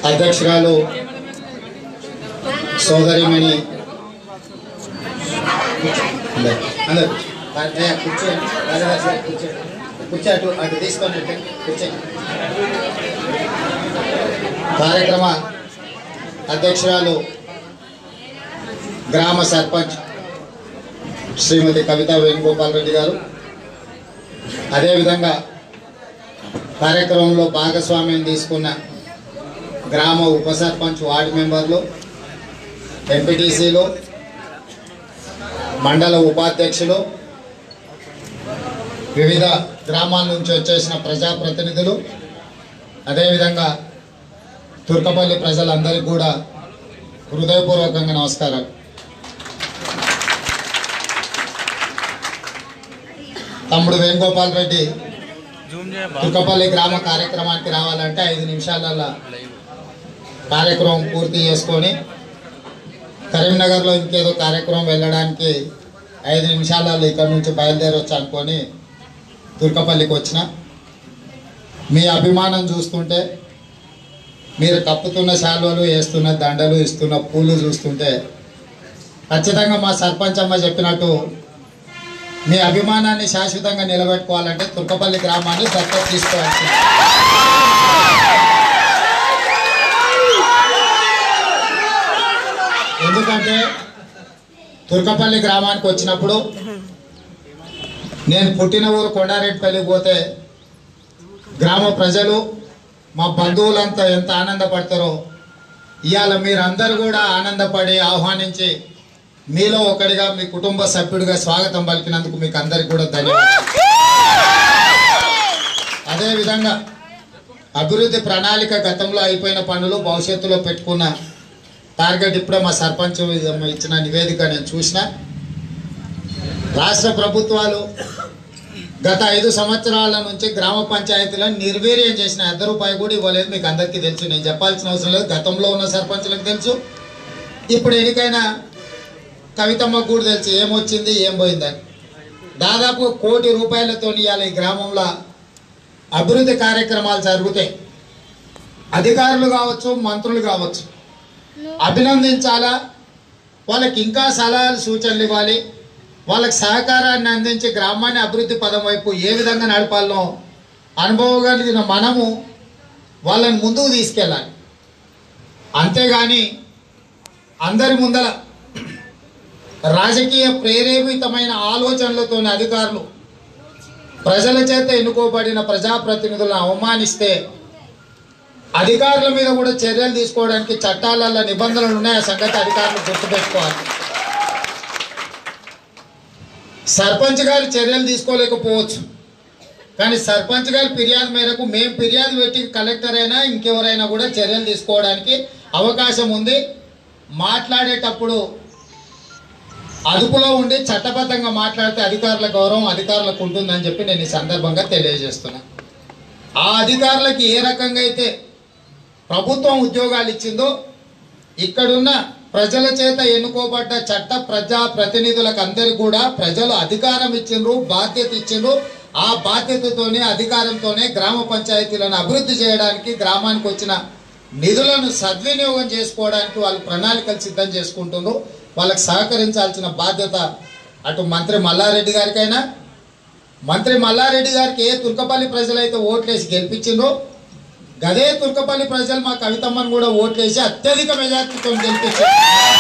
అధ్యక్షురాలు సోదరిమణి అందరు అందరు అయ్యా, కూర్చోండి రాజరాజు కూర్చోండి కూర్చో అటు అటు తీసుకొని ఇటు కూర్చోండి కార్యక్రమ అధ్యక్షురాలు గ్రామ సర్పంచ్ శ్రీమతి కవిత వేణుగోపాల్ రెడ్డి గారు అదేవిధంగా కార్యక్రమంలో భాగస్వామ్యం తీసుకున్న గ్రామ ఉప సర్పంచ్ వార్డు మెంబర్లు ఎంపీటీసీలు మండల ఉపాధ్యక్షులు వివిధ గ్రామాల నుంచి వచ్చేసిన ప్రజాప్రతినిధులు అదేవిధంగా తుర్కపల్లి ప్రజలందరికీ కూడా హృదయపూర్వకంగా నమస్కారాలు తమ్ముడు వేణుగోపాల్ రెడ్డి తుర్కపల్లి గ్రామ కార్యక్రమానికి రావాలంటే ఐదు నిమిషాలలో కార్యక్రమం పూర్తి చేసుకొని కరీంనగర్లో ఇంకేదో కార్యక్రమం వెళ్ళడానికి ఐదు నిమిషాలలో ఇక్కడ నుంచి బయలుదేరొచ్చు అనుకొని తుర్కపల్లికి వచ్చిన మీ అభిమానం చూస్తుంటే మీరు కప్పుతున్న శాలువలు వేస్తున్న దండలు ఇస్తున్న పూలు చూస్తుంటే ఖచ్చితంగా మా సర్పంచ్ అమ్మ చెప్పినట్టు మీ అభిమానాన్ని శాశ్వతంగా నిలబెట్టుకోవాలంటే తుర్కపల్లి గ్రామాన్ని దత్తత తీసుకోవాల్సింది ఎందుకంటే తుర్కపల్లి గ్రామానికి వచ్చినప్పుడు నేను పుట్టిన ఊరు కొండారెడ్డిపల్లికి పోతే గ్రామ ప్రజలు మా బంధువులంతా ఎంత ఆనందపడతారో ఇవాళ మీరందరూ కూడా ఆనందపడి ఆహ్వానించి మీలో ఒకడిగా మీ కుటుంబ సభ్యుడిగా స్వాగతం పలికినందుకు మీకు అందరికి కూడా ధన్యవాదాలు అదేవిధంగా అభివృద్ధి ప్రణాళిక గతంలో అయిపోయిన పనులు భవిష్యత్తులో పెట్టుకున్న టార్గెట్ ఇప్పుడే మా సర్పంచ్ ఇచ్చిన నివేదిక నేను చూసిన రాష్ట్ర ప్రభుత్వాలు గత ఐదు సంవత్సరాల నుంచి గ్రామ పంచాయతీలను నిర్వీర్యం చేసిన అర్ధ రూపాయి కూడా ఇవ్వలేదు మీకు అందరికీ తెలుసు నేను చెప్పాల్సిన అవసరం లేదు గతంలో ఉన్న సర్పంచులకు తెలుసు ఇప్పుడు ఎన్నికైన కవితమ్మ కూడా తెలుసు ఏమొచ్చింది ఏం పోయిందని దాదాపు కోటి రూపాయలతో ఇవాళ ఈ గ్రామంలో అభివృద్ధి కార్యక్రమాలు జరుగుతాయి అధికారులు కావచ్చు మంత్రులు కావచ్చు అభినందించాలా వాళ్ళకి ఇంకా సలహాలు సూచనలు ఇవ్వాలి వాళ్ళకి సహకారాన్ని అందించి గ్రామాన్ని అభివృద్ధి పదం వైపు ఏ విధంగా నడపాలనో అనుభవం కలిగిన మనము వాళ్ళని ముందుకు తీసుకెళ్ళాలి అంతేగాని అందరి ముందర రాజకీయ ప్రేరేపితమైన ఆలోచనలతో అధికారులు ప్రజల చేత ఎన్నుకోబడిన ప్రజాప్రతినిధులను అవమానిస్తే అధికారుల మీద కూడా చర్యలు తీసుకోవడానికి చట్టాలలో నిబంధనలు ఉన్నాయి ఆ సంగతి అధికారులు గుర్తుపెట్టుకోవాలి సర్పంచ్ గారు చర్యలు తీసుకోలేకపోవచ్చు కానీ సర్పంచ్ గారి ఫిర్యాదు మేరకు మేము ఫిర్యాదు పెట్టి కలెక్టర్ అయినా ఇంకెవరైనా కూడా చర్యలు తీసుకోవడానికి అవకాశం ఉంది మాట్లాడేటప్పుడు అదుపులో ఉండి చట్టబద్ధంగా మాట్లాడితే అధికారుల గౌరవం అధికారులకు ఉంటుందని చెప్పి నేను ఈ సందర్భంగా తెలియజేస్తున్నా ఆ అధికారులకి ఏ రకంగా అయితే ప్రభుత్వం ఉద్యోగాలు ఇచ్చిందో ఇక్కడున్న ప్రజల చేత ఎన్నుకోబడ్డ చట్ట ప్రజా ప్రతినిధులకు అందరికి కూడా ప్రజలు అధికారం ఇచ్చిండ్రు బాధ్యత ఇచ్చిండ్రు ఆ బాధ్యతతోనే అధికారంతోనే గ్రామ పంచాయతీలను అభివృద్ధి చేయడానికి గ్రామానికి వచ్చిన నిధులను సద్వినియోగం చేసుకోవడానికి వాళ్ళు ప్రణాళికలు సిద్ధం చేసుకుంటున్నారు వాళ్ళకి సహకరించాల్సిన బాధ్యత అటు మంత్రి మల్లారెడ్డి గారికైనా మంత్రి మల్లారెడ్డి గారికి ఏ తుర్కపల్లి ప్రజలైతే ఓట్లేసి గెలిపించిండ్రో గదే తుర్కపల్లి ప్రజలు మా కవితమ్మను కూడా ఓట్లేసి అత్యధిక మెజార్టీతో గెలిపించారు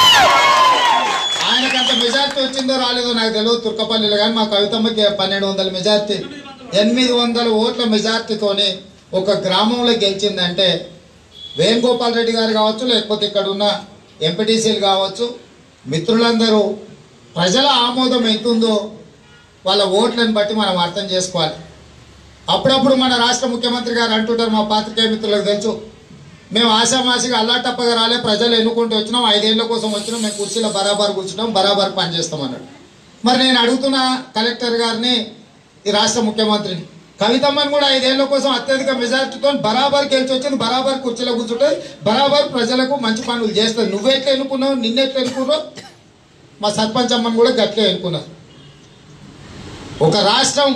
ఆయనకి అంత మెజార్టీ వచ్చిందో రాలేదో నాకు తెలియదు తుర్కపల్లిలో కానీ మా కవితమ్మకి పన్నెండు వందల మెజార్టీ ఎనిమిది వందల ఓట్ల మెజార్టీతోని ఒక గ్రామంలో గెలిచిందంటే వేణుగోపాల్ రెడ్డి గారు కావచ్చు లేకపోతే ఇక్కడ ఉన్న ఎంపీటీసీలు కావచ్చు మిత్రులందరూ ప్రజల ఆమోదం ఎంతుందో వాళ్ళ ఓట్లను బట్టి మనం అర్థం చేసుకోవాలి అప్పుడప్పుడు మన రాష్ట్ర ముఖ్యమంత్రి గారు అంటుంటారు మా పాత్రికేయ మిత్రులకు తెలుసు మేము ఆశామాసిగా అల్లాటప్పగా రాలే ప్రజలు ఎన్నుకుంటూ వచ్చినాం ఐదేళ్ల కోసం వచ్చినాం మేము కుర్చీలో బరాబర్ కూర్చున్నాం బరాబర్ పనిచేస్తాం అన్నాడు మరి నేను అడుగుతున్న కలెక్టర్ గారిని ఈ రాష్ట్ర ముఖ్యమంత్రిని కవితమ్మని కూడా ఐదేళ్ల కోసం అత్యధిక మెజార్టీతో బరాబర్ గెలిచి వచ్చింది బరాబర్ కుర్చీలో కూర్చుంటుంది బరాబర్ ప్రజలకు మంచి పనులు చేస్తుంది నువ్వెట్లా ఎన్నుకున్నావు నిన్నెట్లా ఎన్నుకున్నావు మా సర్పంచ్ అమ్మని కూడా గట్టిగా ఎన్నుకున్నారు ఒక రాష్ట్రం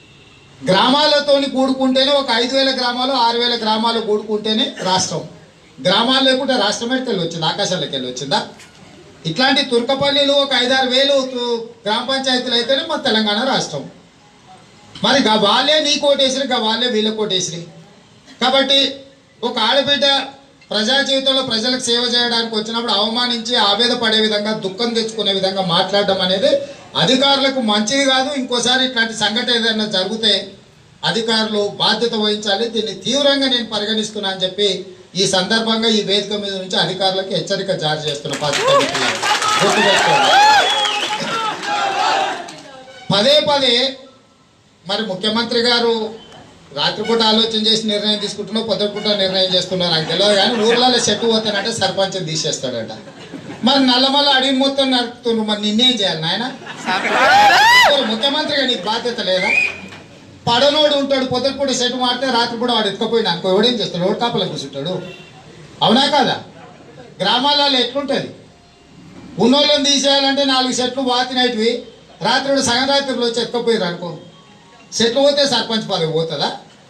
గ్రామాలతోని కూడుకుంటేనే ఒక ఐదు వేల గ్రామాలు ఆరు వేల గ్రామాలు కూడుకుంటేనే రాష్ట్రం గ్రామాలు లేకుంటే రాష్ట్రం మీదకి వెళ్ళి వచ్చింది ఆకాశాలకు వెళ్ళి వచ్చిందా ఇట్లాంటి తుర్కపల్లిలు ఒక ఐదారు వేలు తు- గ్రామ పంచాయతీలు అయితేనే మా తెలంగాణ రాష్ట్రం మరి గా వాళ్ళే నీ కోటేసిరి గా వాళ్ళే వీళ్ళ కోటేసిరి కాబట్టి ఒక ఆడబిడ్డ ప్రజా జీవితంలో ప్రజలకు సేవ చేయడానికి వచ్చినప్పుడు అవమానించి ఆవేద పడే విధంగా దుఃఖం తెచ్చుకునే విధంగా మాట్లాడడం అనేది అధికారులకు మంచిది కాదు ఇంకోసారి ఇట్లాంటి సంఘటన ఏదైనా జరిగితే అధికారులు బాధ్యత వహించాలి దీన్ని తీవ్రంగా నేను పరిగణిస్తున్నా అని చెప్పి ఈ సందర్భంగా ఈ వేదిక మీద నుంచి అధికారులకు హెచ్చరిక జారీ చేస్తున్న బాధ్యత మిత్రులారా. గుర్తుపెట్టుకోండి పదే పదే మరి ముఖ్యమంత్రి గారు రాత్రిపూట ఆలోచన చేసి నిర్ణయం తీసుకుంటున్నావు పొద్దుపూట నిర్ణయం చేస్తున్నారు నాకు తెలియదు కానీ ఊర్లలో చెట్టు పోతానంటే సర్పంచ్ తీసేస్తాడట మరి నల్లమల్ల అడిగి మొత్తం నడుపుతున్నారు మరి నిన్నేం చేయాలి నాయన మరి ముఖ్యమంత్రిగా నీకు బాధ్యత లేదా పడనోడు ఉంటాడు పొద్దుపూట చెట్టు మారితే రాత్రిపూట వాడు ఎత్తుకపోయినా అనుకో ఎవడేం చేస్తాడు ఎవడు కాపలా కూర్చుంటాడు అవునా కాదా గ్రామాలలో ఎట్లుంటుంది ఉన్నోళ్ళని తీసేయాలంటే నాలుగు సెట్లు వాతినైటివి రాత్రి సగం రాత్రిలో వచ్చి ఎత్తుకపోయారు అనుకో సెట్లు పోతే సర్పంచ్ పదవి పోతుందా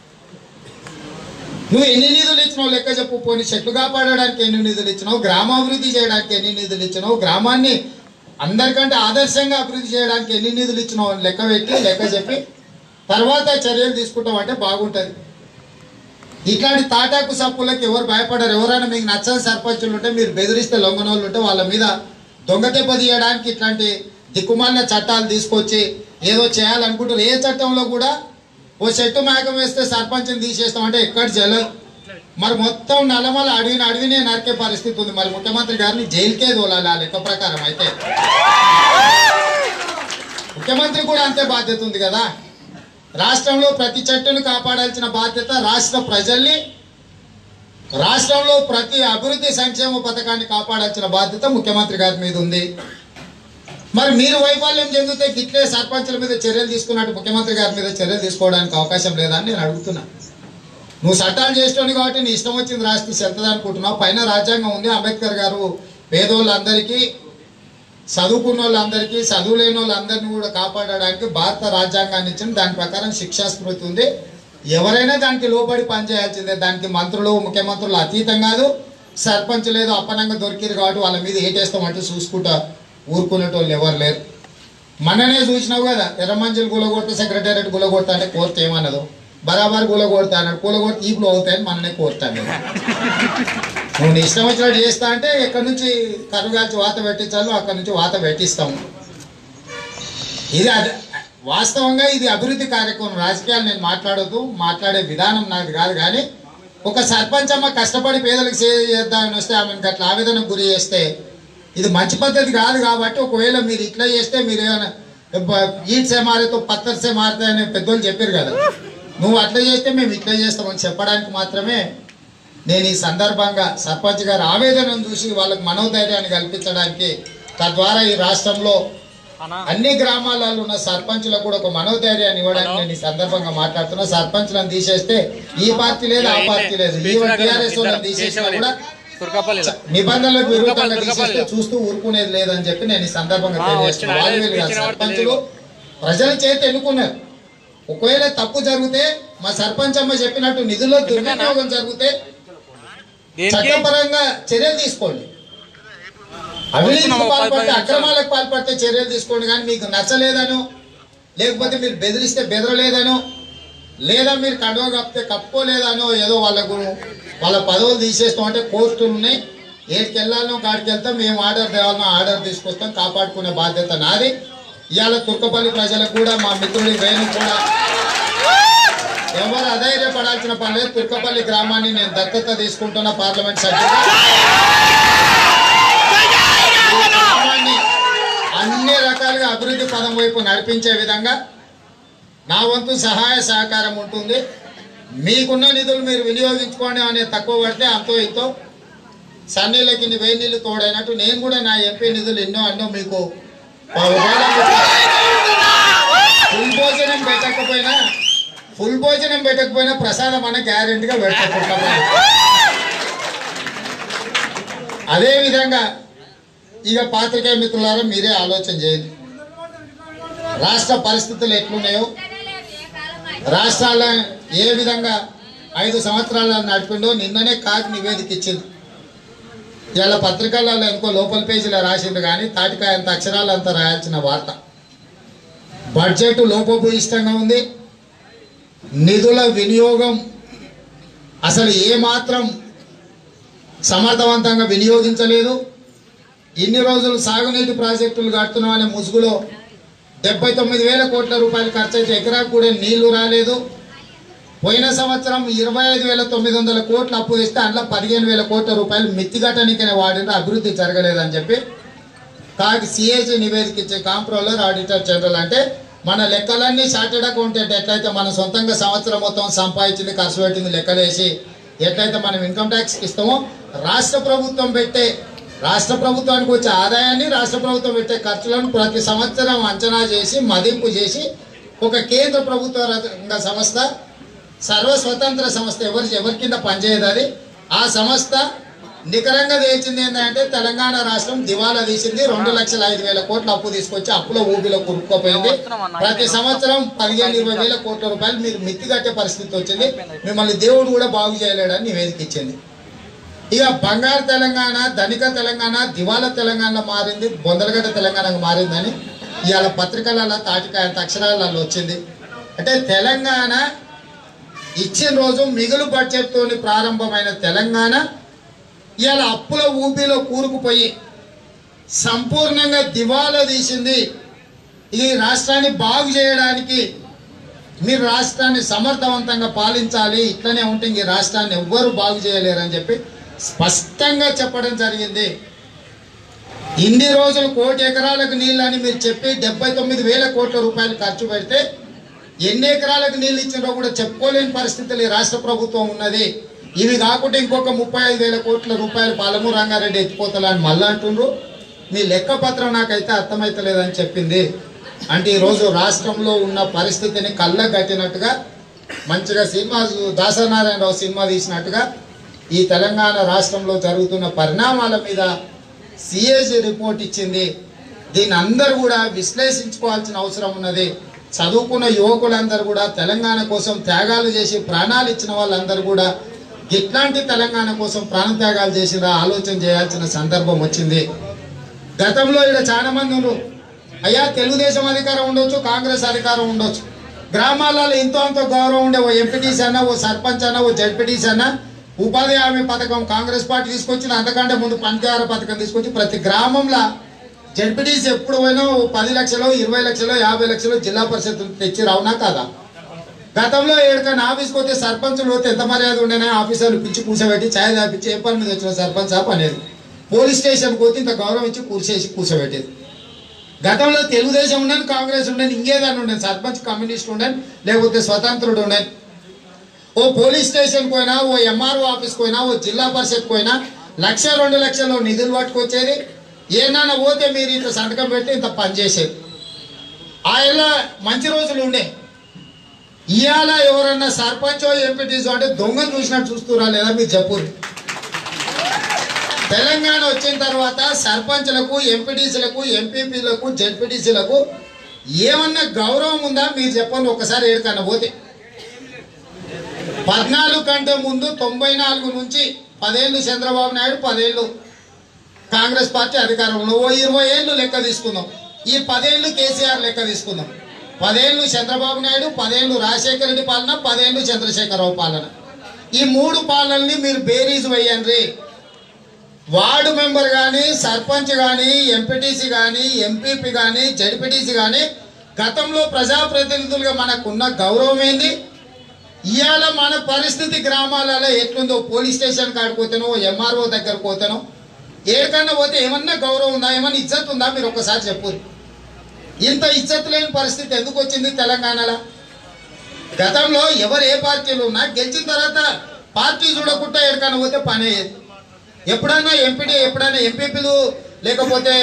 నువ్వు ఎన్ని నిధులు ఇచ్చినావు లెక్క చెప్పు పోనీ చెట్లు కాపాడడానికి ఎన్ని నిధులు ఇచ్చినావు గ్రామాభివృద్ధి చేయడానికి ఎన్ని నిధులు ఇచ్చినావు గ్రామాన్ని అందరికంటే ఆదర్శంగా అభివృద్ధి చేయడానికి ఎన్ని నిధులు ఇచ్చినావు అని లెక్క పెట్టి లెక్క చెప్పి తర్వాత చర్యలు తీసుకుంటాం అంటే బాగుంటుంది ఇట్లాంటి తాటాకు సప్పులకి ఎవరు భయపడరు ఎవరైనా మీకు నచ్చని సర్పంచులు ఉంటే మీరు బెదిరిస్తే లొంగనోళ్ళు ఉంటే వాళ్ళ మీద దొంగ దెబ్బ తీయడానికి ఇట్లాంటి దిక్కుమాలిన చట్టాలు తీసుకొచ్చి ఏదో చేయాలనుకుంటారు ఏ చట్టంలో కూడా ఓ చెట్టు మేకం వేస్తే సర్పంచ్ని తీసేస్తాం అంటే ఎక్కడ జల మరి మొత్తం నల్లమల అడవిని అడవినే నరికే పరిస్థితి ఉంది మరి ముఖ్యమంత్రి గారిని జైలుకే తోలాలి ఆ లెక్క ప్రకారం అయితే ముఖ్యమంత్రి కూడా అంతే బాధ్యత ఉంది కదా రాష్ట్రంలో ప్రతి చెట్టును కాపాడాల్సిన బాధ్యత రాష్ట్ర ప్రజల్ని రాష్ట్రంలో ప్రతి అభివృద్ధి సంక్షేమ పథకాన్ని కాపాడాల్సిన బాధ్యత ముఖ్యమంత్రి గారి మీద ఉంది మరి మీరు వైఫల్యం చెందితే గిట్లే సర్పంచుల మీద చర్యలు తీసుకున్నట్టు ముఖ్యమంత్రి గారి మీద చర్యలు తీసుకోవడానికి అవకాశం లేదా అని నేను అడుగుతున్నా నువ్వు చట్టాలు చేస్తావు కాబట్టి నీ ఇష్టం వచ్చింది రాస్తే చెల్తుంది అనుకుంటున్నావు పైన రాజ్యాంగం ఉంది అంబేద్కర్ గారు పేదోళ్ళందరికీ చదువుకున్న వాళ్ళందరికీ చదువు లేని వాళ్ళందరినీ కూడా కాపాడడానికి భారత రాజ్యాంగాన్ని ఇచ్చిన దాని ప్రకారం శిక్షా స్మృతి ఉంది ఎవరైనా దానికి లోబడి పనిచేయాల్సిందే దానికి మంత్రులు ముఖ్యమంత్రులు అతీతం కాదు సర్పంచ్ లేదు అప్పనంగా దొరికిరు కాబట్టి వాళ్ళ మీద ఏటేస్తామంటూ చూసుకుంటా ఊరుకునేటోళ్ళు ఎవరు లేరు మననే చూసినావు కదా ఎర్రమంజులు గులగొట్టు సెక్రటేరియట్ గులగొడతా అంటే కోర్టు ఏమన్నదు బరాబర్ గులగొడతా అన్నాడు కూలగొడితే ఈపులు అవుతాయని మననే కోరుతాను నువ్వు నీ ఇష్టం వచ్చినట్టు చేస్తా అంటే ఎక్కడి నుంచి కరుగాల్చి వాత పెట్టించాలో అక్కడి నుంచి వాత పెట్టిస్తాము ఇది అది వాస్తవంగా ఇది అభివృద్ధి కార్యక్రమం రాజకీయాలు నేను మాట్లాడొద్దు మాట్లాడే విధానం నాది కాదు కానీ ఒక సర్పంచ్ అమ్మ కష్టపడి పేదలకు సేవ చేద్దామని వస్తే ఆమెను అట్లా ఆవేదనకు గురి చేస్తే ఇది మంచి పద్ధతి కాదు కాబట్టి ఒకవేళ మీరు ఇట్లా చేస్తే మీరు ఏమైనా ఈడ్సే మారేతో పత్తర్సే మారుతాయని పెద్దోళ్ళు చెప్పారు కదా నువ్వు అట్లా చేస్తే మేము ఇట్లా చేస్తామని చెప్పడానికి మాత్రమే నేను ఈ సందర్భంగా సర్పంచ్ గారి ఆవేదనను చూసి వాళ్ళకి మనోధైర్యాన్ని కల్పించడానికి తద్వారా ఈ రాష్ట్రంలో అన్ని గ్రామాలలో ఉన్న సర్పంచులకు కూడా ఒక మనోధైర్యాన్ని ఇవ్వడానికి నేను ఈ సందర్భంగా మాట్లాడుతున్నా సర్పంచ్లను తీసేస్తే ఈ పార్టీ లేదు ఆ పార్టీ లేదు ఈ టీఆర్ఎస్ వాళ్ళని తీసేసినా కూడా తుర్కపల్లిలో నిబంధనలకు విరుద్ధంగా తుర్కపల్లి, తీసేస్తే తుర్కపల్లి. చూస్తూ ఊరుకునేది లేదని చెప్పి నేను ఈ సందర్భంగా ఆ, తెలియజేస్తున్నాను వచ్చిన వాళ్ళు వీళ్ళు కాదు. ఇచ్చిన వాడు సర్పంచులు ప్రజల చేతి ఎన్నుకున్నారు ఒకవేళ తప్పు జరిగితే మా సర్పంచ్ అమ్మ చెప్పినట్టు నిధుల్లో దుర్వినియోగం జరిగితే దేనికి చట్టపరంగా చర్యలు తీసుకోండి అవినీతికి వస్తున్నాము, పది పాల్పడితే పది అక్రమాలకు పాల్పడితే చర్యలు తీసుకోండి కానీ మీకు నచ్చలేదనో లేకపోతే మీరు బెదిరిస్తే బెదరలేదనో లేదా మీరు కండువ కప్పితే కప్పుకోలేదనో ఏదో వాళ్ళకు వాళ్ళ పదవులు తీసేస్తాం అంటే కోర్టులు ఉన్నాయి ఏడికి వెళ్ళాలనో కాడికి వెళ్తాం మేము ఆర్డర్ తేవాలనో ఆర్డర్ తీసుకొస్తాం కాపాడుకునే బాధ్యత నాది ఇవాళ తుర్కపల్లి ప్రజలకు కూడా మా మిత్రుడి వేణు కూడా ఎవరు అధైర్యపడాల్సిన పని లేదు తుర్కపల్లి గ్రామాన్ని నేను దత్తత తీసుకుంటున్న పార్లమెంట్ సభ్యుడు ఈ గ్రామాన్ని అన్ని రకాలుగా అభివృద్ధి పదం వైపు నడిపించే విధంగా నా వంతు సహాయ సహకారం ఉంటుంది మీకున్న నిధులు మీరు వినియోగించుకోండి అనే తక్కువ పడితే అంతో ఇంతో సన్నీళ్ళకి ఇన్ని వేడి నీళ్ళు తోడైనట్టు నేను కూడా నా ఎంపీ నిధులు ఎన్నో అన్నో మీకు ఒకవేళ ఫుల్ భోజనం పెట్టకపోయినా ఫుల్ భోజనం పెట్టకపోయినా ప్రసాదం అన్న గ్యారెంటీగా పెట్టుకుంటాము అదే విధంగా ఇక పాత్రికేయ మిత్రులారా మీరే ఆలోచన చేయండి రాష్ట్ర పరిస్థితులు ఎట్లున్నాయో రాష్ట్రాల ఏ విధంగా ఐదు సంవత్సరాల నడిపిండో నిన్ననే కాకి నివేదిక ఇచ్చింది ఇవాళ పత్రికలలో ఇంకో లోపల పేజీలో రాసిండు కానీ తాటికాయ అంత అక్షరాలు అంత రాయాల్సిన వార్త బడ్జెట్ లోపభూయిష్టంగా ఉంది నిధుల వినియోగం అసలు ఏమాత్రం సమర్థవంతంగా వినియోగించలేదు ఇన్ని రోజులు సాగునీటి ప్రాజెక్టులు కడుతున్నాం అనే ముసుగులో డెబ్బై తొమ్మిది వేల కోట్ల రూపాయలు ఖర్చు అయితే ఎకరాకు కూడా నీళ్లు రాలేదు పోయిన సంవత్సరం ఇరవై ఐదు వేల తొమ్మిది వందల కోట్లు అప్పు తెస్తే అందులో పదిహేను వేల కోట్ల రూపాయలు మిత్తిగట్టనికనే వాడిన అభివృద్ధి జరగలేదని చెప్పి కాకి సిఏజీ నివేదిక ఇచ్చే కాంప్ట్రోలర్ ఆడిటర్ జనరల్ అంటే మన లెక్కలన్నీ చార్టెడ్ అకౌంటెంట్ ఎట్లయితే మనం సొంతంగా సంవత్సరం మొత్తం సంపాదించింది ఖర్చు పెట్టింది లెక్కలేసి ఎట్లయితే మనం ఇన్కమ్ ట్యాక్స్ ఇస్తామో రాష్ట్ర ప్రభుత్వం పెట్టే రాష్ట్ర ప్రభుత్వానికి వచ్చే ఆదాయాన్ని రాష్ట్ర ప్రభుత్వం పెట్టే ఖర్చులను ప్రతి సంవత్సరం అంచనా చేసి మదింపు చేసి ఒక కేంద్ర ప్రభుత్వ రంగ సంస్థ సర్వస్వతంత్ర సంస్థ ఎవరి ఎవరి కింద పనిచేయదు అది ఆ సంస్థ నికరంగా తేల్చింది ఏంటంటే తెలంగాణ రాష్ట్రం దివాలా తీసింది రెండు లక్షల ఐదు వేల కోట్ల అప్పు తీసుకొచ్చి అప్పులో ఊబిలో కురుక్కుపోయింది ప్రతి సంవత్సరం పదిహేను ఇరవై వేల కోట్ల రూపాయలు మీరు మిత్తి కట్టే పరిస్థితి వచ్చింది మిమ్మల్ని దేవుడు కూడా బాగు చేయలేడని నివేదిక ఇచ్చింది ఇక బంగారు తెలంగాణ ధనిక తెలంగాణ దివాలా తెలంగాణ మారింది బొందలగడ్డ తెలంగాణకు మారిందని ఇవాళ పత్రికలలో తాటికాయ అంత అక్షరాలలో వచ్చింది అంటే తెలంగాణ ఇచ్చిన రోజు మిగులు బడ్జెట్తోని ప్రారంభమైన తెలంగాణ ఇవాళ అప్పుల ఊబిలో కూరుకుపోయి సంపూర్ణంగా దివాలా తీసింది ఈ రాష్ట్రాన్ని బాగు చేయడానికి మీరు రాష్ట్రాన్ని సమర్థవంతంగా పాలించాలి ఇట్లనే ఉంటే ఈ రాష్ట్రాన్ని ఎవ్వరు బాగు చేయలేరని చెప్పి స్పష్టంగా చెప్పడం జరిగింది ఇన్ని రోజులు కోటి ఎకరాలకు నీళ్ళని మీరు చెప్పి డెబ్బై తొమ్మిది వేల కోట్ల రూపాయలు ఖర్చు పెడితే ఎన్ని ఎకరాలకు నీళ్ళు ఇచ్చినో కూడా చెప్పుకోలేని పరిస్థితులు ఈ రాష్ట్ర ప్రభుత్వం ఉన్నది ఇవి కాకుండా ఇంకొక ముప్పై ఐదు వేల కోట్ల రూపాయలు పాలమూరు రంగారెడ్డి ఎత్తిపోతలని మళ్ళీ అంటుండ్రు మీ లెక్క పత్రం నాకైతే అర్థమైతలేదని చెప్పింది అంటే ఈరోజు రాష్ట్రంలో ఉన్న పరిస్థితిని కళ్ళ కట్టినట్టుగా మంచిగా సినిమా దాసనారాయణరావు సినిమా తీసినట్టుగా ఈ తెలంగాణ రాష్ట్రంలో జరుగుతున్న పరిణామాల మీద సిఏజీ రిపోర్ట్ ఇచ్చింది దీన్ని అందరూ కూడా విశ్లేషించుకోవాల్సిన అవసరం ఉన్నది చదువుకున్న యువకులందరూ కూడా తెలంగాణ కోసం త్యాగాలు చేసి ప్రాణాలు ఇచ్చిన వాళ్ళందరూ కూడా ఇట్లాంటి తెలంగాణ కోసం ప్రాణత్యాగాలు చేసిరా ఆలోచన చేయాల్సిన సందర్భం వచ్చింది గతంలో ఇక్కడ చాలా మంది ఉన్నారు అయ్యా తెలుగుదేశం అధికారం ఉండొచ్చు కాంగ్రెస్ అధికారం ఉండొచ్చు గ్రామాలలో ఎంతో అంత గౌరవం ఉండే ఓ ఎంపీటీసీ అన్న ఓ సర్పంచ్ అన్న ఓ జడ్పీటీసీ అన్న ఉపాధి హామీ పథకం కాంగ్రెస్ పార్టీ తీసుకొచ్చిన అంతకంటే ముందు పంచదార పథకం తీసుకొచ్చి ప్రతి గ్రామంలో జడ్పీటీసీ ఎప్పుడు పోయినా ఓ పది లక్షలు ఇరవై లక్షలు యాభై లక్షలు జిల్లా పరిషత్ తెచ్చి రావునా కాదా గతంలో ఏడుకన్నా ఆఫీస్కి పోతే సర్పంచులు పోతే ఎంత మర్యాద ఉండేనా ఆఫీసర్లు పిచ్చి కూర్చోబెట్టి ఛాయ్ తాపించి ఏ పని మీద వచ్చిన సర్పంచ్ ఆ పనేది పోలీస్ స్టేషన్కి పోతే ఇంత గౌరవం ఇచ్చి కూర్చేసి కూర్చోబెట్టేది గతంలో తెలుగుదేశం ఉండని కాంగ్రెస్ ఉండని ఇంకేదాన్ని ఉండని సర్పంచ్ కమ్యూనిస్ట్ ఉండని లేకపోతే స్వతంత్రుడు ఉండని ఓ పోలీస్ స్టేషన్ పోయినా ఓ ఎంఆర్ఓ ఆఫీస్ పోయినా ఓ జిల్లా పరిషత్ పోయినా లక్ష రెండు లక్షలు నిధులు పట్టుకొచ్చేది ఏనాన్న పోతే మీరు ఇంత సంతకం పెట్టి ఇంత పని చేసేది ఆయన మంచి రోజులు ఉండే ఇవాళ ఎవరన్నా సర్పంచో ఎంపీటీసో అంటే దొంగలు చూసినట్టు చూస్తురా లేదా మీరు చెప్పుర్రి తెలంగాణ వచ్చిన తర్వాత సర్పంచ్లకు ఎంపీటీసీలకు ఎంపీపీలకు జెడ్పీటీసీలకు ఏమన్నా గౌరవం ఉందా మీరు చెప్పండి ఒకసారి ఏడుకన్నా పోతే పద్నాలుగు కంటే ముందు తొంభై నాలుగు నుంచి పదేళ్ళు చంద్రబాబు నాయుడు పదేళ్ళు కాంగ్రెస్ పార్టీ అధికారంలో ఓ ఇరవై ఏళ్ళు లెక్క తీసుకుందాం ఈ పదేళ్ళు కేసీఆర్ లెక్క తీసుకుందాం పదేళ్ళు చంద్రబాబు నాయుడు పదేళ్ళు రాజశేఖర రెడ్డి పాలన పదేళ్ళు చంద్రశేఖరరావు పాలన ఈ మూడు పాలనల్ని మీరు బేరీజ్ వేయండి వార్డు మెంబర్ కానీ సర్పంచ్ కానీ ఎంపీటీసీ కానీ ఎంపీపీ కానీ జడ్పీటీసీ కానీ గతంలో ప్రజాప్రతినిధులుగా మనకున్న గౌరవం ఏంది ఇవాళ మన పరిస్థితి గ్రామాలలో ఎట్లుందో పోలీస్ స్టేషన్ కాడికి పోతేనో ఎంఆర్ఓ దగ్గర పోతేనో ఏడికన్నా పోతే ఏమన్నా గౌరవం ఉందా ఏమన్నా ఇజ్జత్ ఉందా మీరు ఒక్కసారి చెప్పు ఇంత ఇజ్జత్ లేని పరిస్థితి ఎందుకు వచ్చింది తెలంగాణలో గతంలో ఎవరు ఏ పార్టీలు ఉన్నా గెలిచిన తర్వాత పార్టీ చూడకుండా ఎక్కడికైనా పోతే పని అయ్యేది ఎప్పుడైనా ఎంపీటీ ఎప్పుడైనా ఎంపీపీలు లేకపోతే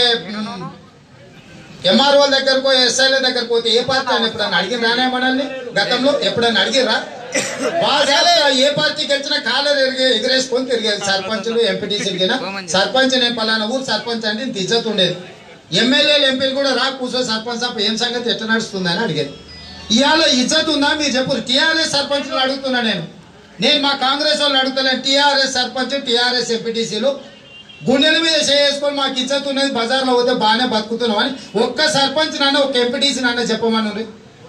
ఎంఆర్ఓ దగ్గరకో ఎస్ఐల దగ్గరకు పోతే ఏ పార్టీ అని ఎప్పుడైనా అడిగిన రానే మనల్ని గతంలో ఎప్పుడైనా అడిగిర్రా బాగా ఏ పార్టీ గెలిచినా కాలర్ ఎరిగే ఎగిరేసుకొని తిరిగేది సర్పంచులు ఎంపీటీసీలు గిన సర్పంచ్ నేను పలానా ఊరు సర్పంచ్ అంటే ఇంత ఇజ్జత్ ఉండేది ఎమ్మెల్యేలు ఎంపీలు కూడా రా కూర్చో సర్పంచ్ సాబ్ ఏం సంగతి ఎట్లా నడుస్తుంది అని అడిగేది ఇవాళ ఇజ్జత్ ఉందా మీరు చెప్పు టీఆర్ఎస్ సర్పంచ్లు అడుగుతున్నా నేను నేను మా కాంగ్రెస్ వాళ్ళు అడుగుతలేను టీఆర్ఎస్ సర్పంచ్ టీఆర్ఎస్ ఎంపీటీసీలు గుండెల మీద చేసుకొని మాకు ఇజ్జత్ ఉన్నది బజార్లో పోతే బాగానే బతుకుతున్నాం అని ఒక్క సర్పంచ్ నాన్న ఒక ఎంపీటీసీ నాన్న చెప్పమని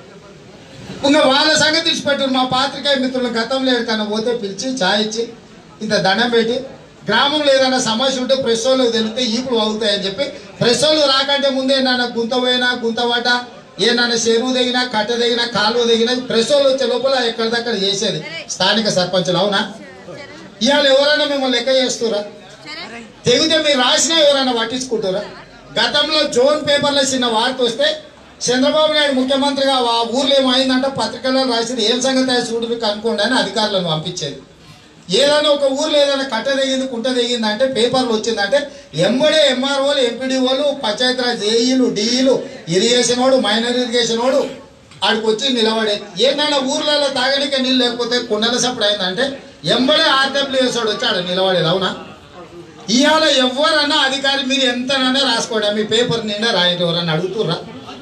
ఇంకా వాళ్ళ సంగతి ఇచ్చిపెట్టారు మా పాత్రికేయ మిత్రులు గతంలో ఎక్కడికైనా పోతే పిలిచి ఛాయ్ ఇచ్చి ఇంత దండం పెట్టి గ్రామంలో ఏదైనా సమస్య ఉంటే ప్రెస్ వాళ్ళకి తెలిస్తే ఈపులు అవుతాయని చెప్పి ప్రెస్ వాళ్ళు రాకంటే ముందే నాన్న గుంత పోయినా గుంత వాట ఏ నాన్న చెరువు దిగినా కట్ట దిగినా కాలువ దిగినా ప్రెస్ వాళ్ళు వచ్చే లోపల ఎక్కడిదక్కడ చేసేది స్థానిక సర్పంచులు అవునా ఇవాళ ఎవరైనా మిమ్మల్ని లెక్క చేస్తురా తెగితే మీరు రాసినా ఎవరైనా పట్టించుకుంటారా గతంలో జోన్ పేపర్లో చిన్న వార్త వస్తే చంద్రబాబు నాయుడు ముఖ్యమంత్రిగా ఆ ఊర్లో ఏమైందంటే పత్రికల్లో రాసింది ఏం సంగతి అయ్యా చూడు కనుక్కోండి అని అధికారులను పంపించేది ఏదైనా ఒక ఊర్లో ఏదైనా కట్ట తెగింది కుంట తెగింది అంటే పేపర్లు వచ్చిందంటే ఎంబడే ఎంఆర్ఓలు ఎంపీడీఓలు పంచాయతీరాజ్ ఏఈలు డిఈలు ఇరిగేషన్ వాడు మైనర్ ఇరిగేషన్ వాడు ఆడికి వచ్చి నిలబడే ఏంటన్నా ఊర్లలో తాగడానికి నీళ్ళు లేకపోతే కుండల సప్పుడు అయిందంటే ఎంబడే ఆర్డబ్ల్యూఎస్ వాడు వచ్చి ఆడ నిలబడేది అవునా ఇవాళ ఎవరన్నా అధికారి మీరు ఎంతనన్నా రాసుకోండి మీ పేపర్ నిండా రాయండి ఎవరన్నా అడుగుతుర్రా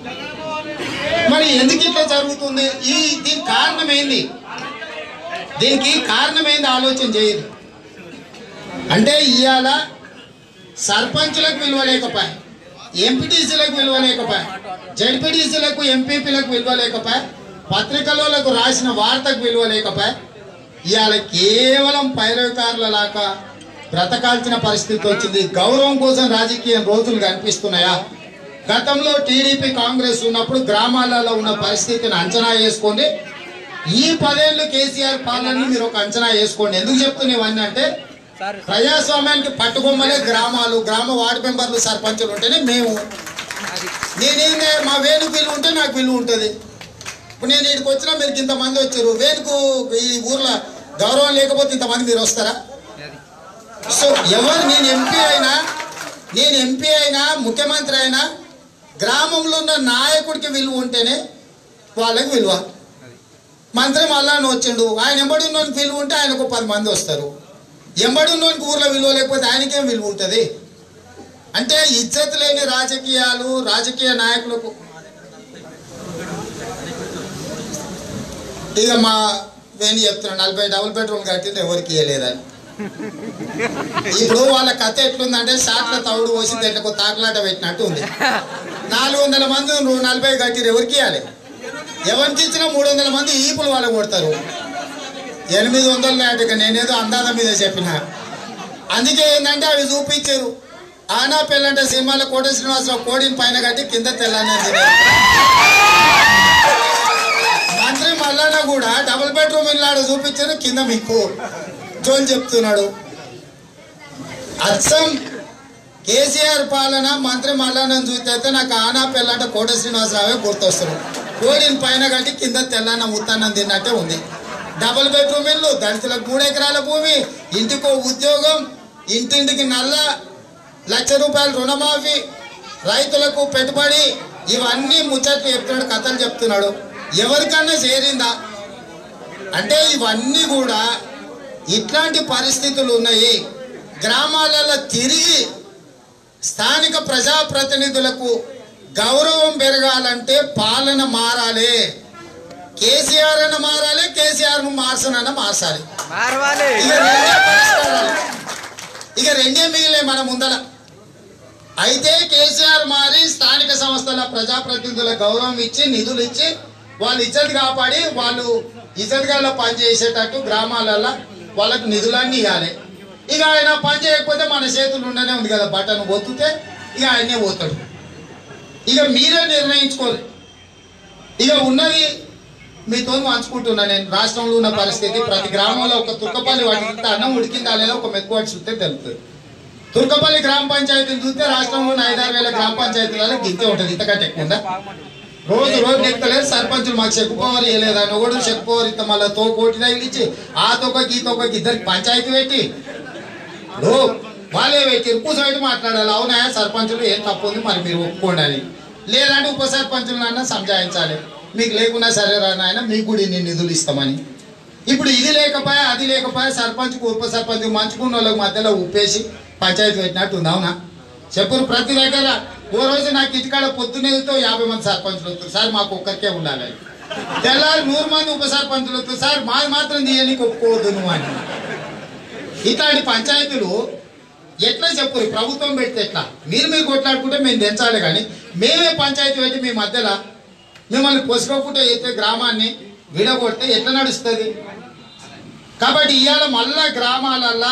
మరి ఎందుకు ఇట్లా జరుగుతుంది ఈ దీనికి కారణం ఏంది దీనికి కారణం ఏంది ఆలోచన చేయదు అంటే ఇవాళ సర్పంచులకు విలువ లేకపోయా ఎంపీటీసీలకు విలువ లేకపోయా జడ్పీటీసీలకు ఎంపీపీలకు విలువ లేకపోయా పత్రికలకు రాసిన వార్తకు విలువ లేకపోయా ఇవాళ కేవలం పైరవికారుల లాగా బ్రతకాల్సిన పరిస్థితి వచ్చింది గౌరవం కోసం రాజకీయ రోజులు కనిపిస్తున్నాయా గతంలో టీడీపీ కాంగ్రెస్ ఉన్నప్పుడు గ్రామాలలో ఉన్న పరిస్థితిని అంచనా వేసుకోండి ఈ పదేళ్ళు కేసీఆర్ పాలనని మీరు ఒక అంచనా వేసుకోండి ఎందుకు చెప్తున్నా ఇవన్నీ అంటే సార్ ప్రజాస్వామ్యానికి పట్టుకొమ్మలే గ్రామాలు గ్రామ వార్డు మెంబర్లు సర్పంచులు ఉంటేనే మేము నేనేందే మా వేణుకు విలువ ఉంటే నాకు విలువ ఉంటుంది ఇప్పుడు నేను ఇక్కడికి వచ్చినా మీరు ఇంతమంది వచ్చారు వేణుకు ఈ ఊర్లో గౌరవం లేకపోతే ఇంతమంది మీరు వస్తారా సో ఎవరు నేను ఎంపీ అయినా నేను ఎంపీ అయినా ముఖ్యమంత్రి అయినా గ్రామంలో ఉన్న నాయకుడికి విలువ ఉంటేనే వాళ్ళకి విలువ మంత్రి మళ్ళా వచ్చిండు ఆయన ఎంబడి ఉన్నోనికి విలువ ఉంటే ఆయనకు పది మంది వస్తారు ఎంబడి ఉన్నోనికి ఊర్లో విలువ లేకపోతే ఆయనకేం విలువ ఉంటుంది అంటే ఇజ్జత్ లేని రాజకీయాలు రాజకీయ నాయకులకు ఇక మా వేణి చెప్తున్నాను నలభై డబుల్ బెడ్రూమ్ కట్టింది ఎవరికి ఇవ్వలేదని ఇప్పుడు వాళ్ళ కథ ఎట్లుందంటే షాట్ల తవుడు పోసి దాంట్లో తాకలాట పెట్టినట్టు ఉంది నాలుగు వందల మంది నువ్వు నలభై కట్టిరు ఎవరికి ఇవ్వాలి ఎవరికి ఇచ్చినా మూడు వందల మంది ఈపులు వాళ్ళకి కొడతారు ఎనిమిది వందల నాటిక నేనేదో అందాల మీద చెప్పిన అందుకే ఏంటంటే అవి చూపించారు ఆనా పెళ్ళంటే సినిమాలో కోట శ్రీనివాసరావు కోడిని పైన కట్టి కింద తెల్లానే మంత్రి మల్లన్న కూడా డబుల్ బెడ్రూమ్ ఇల్లాడు చూపించారు కింద మీకు జోన్ చెప్తున్నాడు అచ్చం కేసీఆర్ పాలన మంత్రి మల్లన్న చూస్తే నాకు ఆనా పెళ్ళంటే కోట శ్రీనివాసరావే గుర్తొస్తున్నాడు కోడిని పైన కట్టి కింద తెల్లన్న ఉత్తన్నం తిన్నట్టే ఉంది డబుల్ బెడ్రూమ్ ఇల్లు దళితులకు మూడు ఎకరాల భూమి ఇంటికో ఉద్యోగం ఇంటింటికి నల్ల లక్ష రూపాయల రుణమాఫీ రైతులకు పెట్టుబడి ఇవన్నీ ముచ్చట్లు చెప్తున్నాడు కథలు చెప్తున్నాడు ఎవరికన్నా చేరిందా అంటే ఇవన్నీ కూడా ఇట్లాంటి పరిస్థితులు ఉన్నాయి గ్రామాలలో తిరిగి స్థానిక ప్రజాప్రతినిధులకు గౌరవం పెరగాలంటే పాలన మారాలి కేసీఆర్ అన్న మారాలి కేసీఆర్ ను మార్చనన్న మార్చాలి మార్వాలి ఇక రెండే పరిష్కారాలు ఇక రెండే మిగిలే మన ముందర అయితే కేసీఆర్ మారి స్థానిక సంస్థల ప్రజాప్రతినిధుల గౌరవం ఇచ్చి నిధులు ఇచ్చి వాళ్ళు ఇజ్జత్ కాపాడి వాళ్ళు ఇజ్జత్గాల్లో పని చేసేటట్టు గ్రామాలలో వాళ్ళకు నిధులన్నీ ఇవ్వాలి ఇక ఆయన పని చేయకపోతే మన చేతులు ఉండనే ఉంది కదా బటన్ ఒత్తితే ఇక ఆయనే పోతాడు ఇక మీరే నిర్ణయించుకోరు ఇక ఉన్నది మీతో పంచుకుంటున్నా నేను రాష్ట్రంలో ఉన్న పరిస్థితి ప్రతి గ్రామంలో ఒక తుర్కపల్లి వాటి అన్నం ఉడికిందా లేదా ఒక మెక్కువాటి చూస్తే తెలుస్తుంది తుర్కపల్లి గ్రామ పంచాయతీని చూస్తే రాష్ట్రంలో ఉన్న ఐదారు వేల గ్రామ పంచాయతీలలో గింతే ఉంటుంది ఇంతకంటే ఎక్కువ ఉందా రోజు రోజు నెక్కలేదు సర్పంచులు మాకు చెక్ పవర్ ఇవ్వలేదు అని ఒకడు చెక్ పవర్ ఇస్తాం మళ్ళీ తో కోటి తగిలిచ్చి ఆ తొక్కకి ఈ తొక్కకి ఇద్దరికి పంచాయతీ పెట్టి ఇప్పుడు వాళ్ళే పెట్టి కూర్చోబెట్టి మాట్లాడాలి అవునా సర్పంచులు ఏం తప్పు ఉంది మరి మీరు ఒప్పుకోండి అని లేదంటే ఉప సర్పంచులన్నా సంజాయించాలి మీకు లేకున్నా సరే రా నాయన మీకు కూడా ఇన్ని నిధులు ఇస్తామని ఇప్పుడు ఇది లేకపోయా అది లేకపోయా సర్పంచ్కు ఉప సర్పంచ్ మంచుకున్న వాళ్ళకి మధ్యలో ఉప్పేసి పంచాయతీ పెట్టినట్టు ఉంది అవునా చెప్పురు ప్రతి దగ్గర ఓ రోజు నాకు ఇంటికాడ పొద్దునేతో యాభై మంది సర్పంచులు వస్తారు సార్ మాకు ఒక్కరికే ఉండాలి తెల్లారి నూరు మంది ఉప సర్పంచులు వస్తారు సార్ మాది మాత్రం తీయనికి ఒప్పుకోవద్దు నువ్వు అని ఇట్లాంటి పంచాయతీలు ఎట్లా చెప్పు ప్రభుత్వం పెడితే ఎట్లా మీరు మీరు కొట్లాడుకుంటే మేము తెంచాలి కానీ మేమే పంచాయతీ పెట్టి మీ మధ్యలో మిమ్మల్ని పొసుకోకుండా అయితే గ్రామాన్ని విడగొడితే ఎట్లా నడుస్తుంది కాబట్టి ఇవాళ మళ్ళా గ్రామాలల్లా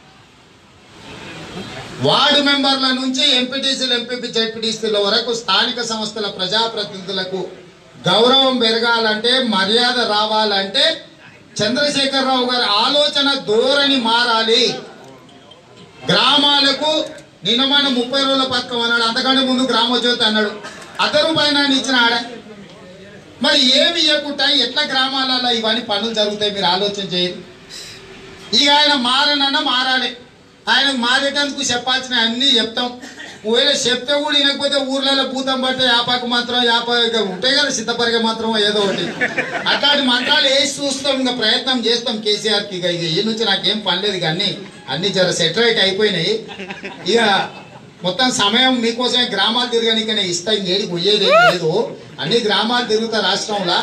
వార్డు మెంబర్ల నుంచి ఎంపీటీసీలు ఎంపీపీ జడ్పీటీసీల వరకు స్థానిక సంస్థల ప్రజాప్రతినిధులకు గౌరవం పెరగాలంటే మర్యాద రావాలంటే చంద్రశేఖరరావు గారి ఆలోచన ధోరణి మారాలి గ్రామాలకు నిన్న మన ముప్పై రోజుల పథకం అన్నాడు అంతకంటే ముందు గ్రామజ్యోతి అన్నాడు అర్ధ రూపాయలు ఆయన ఇచ్చిన ఆడ మరి ఏమి ఇవ్వకుండా ఎట్లా గ్రామాలలో ఇవన్నీ పనులు జరుగుతాయి మీరు ఆలోచన చేయండి ఇక ఆయన మారనన్నా మారాలి ఆయన మారేటందుకు చెప్పాల్సిన అన్ని చెప్తాం ఒకవేళ చెప్తే కూడా వినకపోతే ఊర్లలో భూతం పట్టే యాపాకు మాత్రం యాప ఇక ఉంటాయి కదా సిద్ధపరిగ మాత్రం ఏదో ఒకటి అట్లాంటి మంత్రాలు వేసి చూస్తాం ఇంకా ప్రయత్నం చేస్తాం కేసీఆర్కి ఇక ఇక ఈ నుంచి నాకేం పనిలేదు కానీ అన్ని జర సెటరైట్ అయిపోయినాయి ఇక మొత్తం సమయం మీకోసమే గ్రామాలు తిరగనికనే ఇస్తా ఇంకేడికి పోయేది ఏం లేదు అన్ని గ్రామాలు తిరుగుతా రాష్ట్రంలో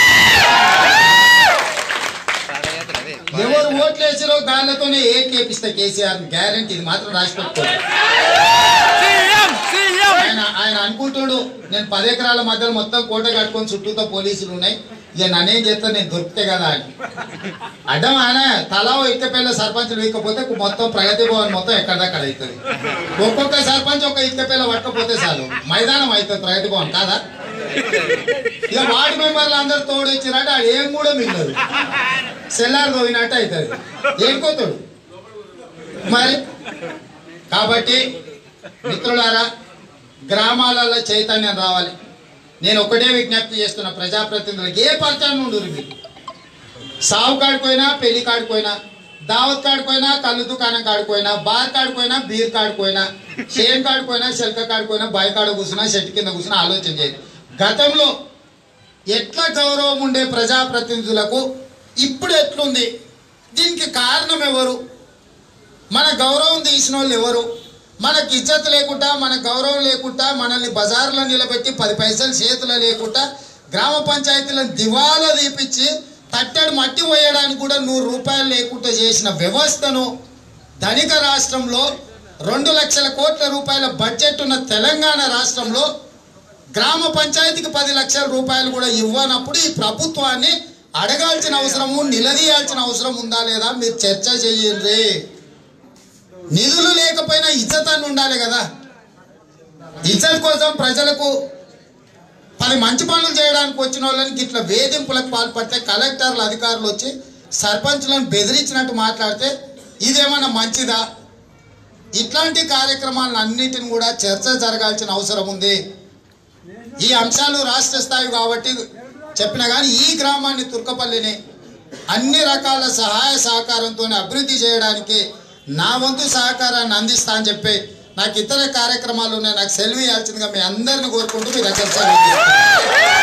ఎవరు ఓట్లు వేసారో దానితోనే ఏ కేపిస్తా కేసీఆర్ గ్యారంటీ ఇది మాత్రం రాసి పెట్టుకోండి ఆయన ఆయన అనుకుంటుడు నేను పది ఎకరాల మధ్యలో మొత్తం కోట కట్టుకొని చుట్టూతో పోలీసులు ఉన్నాయి ఇక నన్నేం చేస్తా నేను దొరికితే కదా అని అడ్డం ఆయన తలా ఇక్కపల్లి సర్పంచులు ఇకపోతే మొత్తం ప్రగతి భవన్ మొత్తం ఎక్కడదక్కడ అవుతుంది ఒక్కొక్క సర్పంచ్ ఒక ఇక్కపల్లి పట్టకపోతే చాలు మైదానం అవుతుంది ప్రగతి భవన్ కాదా ఇక వార్డు మెంబర్లు అందరు తోడు ఇచ్చినట్టు ఆడు ఏం కూడా మిగలదు సెల్లార్ తోగినట్టు అవుతుంది ఏం కోతాడు మరి కాబట్టి మిత్రులారా గ్రామాలలో చైతన్యం రావాలి నేను ఒకటే విజ్ఞప్తి చేస్తున్న ప్రజాప్రతినిధులకు ఏ పరిచయం ఉండరు మీరు సావు కాడిపోయినా పెళ్లి కాడిపోయినా దావత్ కాడిపోయినా కళ్ళు దుకాణం కాడిపోయినా బార్ కాడిపోయినా బీర్ కాడిపోయినా షేమ్ కాడిపోయినా శల్క కాడిపోయినా బాయ్ కాడ కూర్చున్నా చెట్టు కింద కూర్చున్నా ఆలోచన చేయండి గతంలో ఎట్లా గౌరవం ఉండే ప్రజాప్రతినిధులకు ఇప్పుడు ఎట్లుంది దీనికి కారణం ఎవరు మన గౌరవం తీసిన వాళ్ళు ఎవరు మనకి ఇజ్జత్ లేకుండా మన గౌరవం లేకుండా మనల్ని బజార్లో నిలబెట్టి పది పైసలు చేతులు లేకుండా గ్రామ పంచాయతీలను దివాలా తీపిచ్చి తట్టడి మట్టి పోయడానికి కూడా నూరు రూపాయలు లేకుండా చేసిన వ్యవస్థను ధనిక రాష్ట్రంలో రెండు లక్షల కోట్ల రూపాయల బడ్జెట్ ఉన్న తెలంగాణ రాష్ట్రంలో గ్రామ పంచాయతీకి పది లక్షల రూపాయలు కూడా ఇవ్వనప్పుడు ఈ ప్రభుత్వాన్ని అడగాల్సిన అవసరము నిలదీయాల్సిన అవసరం ఉందా లేదా మీరు చర్చ చెయ్యండి నిధులు లేకపోయినా ఇజ్జత్ అని ఉండాలి కదా ఇజ్జత్ కోసం ప్రజలకు పది మంచి పనులు చేయడానికి వచ్చిన వాళ్ళని ఇట్లా వేధింపులకు పాల్పడితే కలెక్టర్లు అధికారులు వచ్చి సర్పంచులను బెదిరించినట్టు మాట్లాడితే ఇదేమన్నా మంచిదా ఇట్లాంటి కార్యక్రమాలను అన్నిటిని కూడా చర్చ జరగాల్సిన అవసరం ఉంది ఈ అంశాలు రాష్ట్ర స్థాయి కాబట్టి చెప్పిన కానీ ఈ గ్రామాన్ని తుర్కపల్లిని అన్ని రకాల సహాయ సహకారంతో అభివృద్ధి చేయడానికి నా వంతు సహకారాన్ని అందిస్తా అని చెప్పి నాకు ఇతర కార్యక్రమాలు ఉన్నాయి నాకు సెలవు ఇవ్వాల్సిందిగా మీ అందరిని కోరుకుంటూ మీ దగ్గర సెలవు తీసుకుంటాను.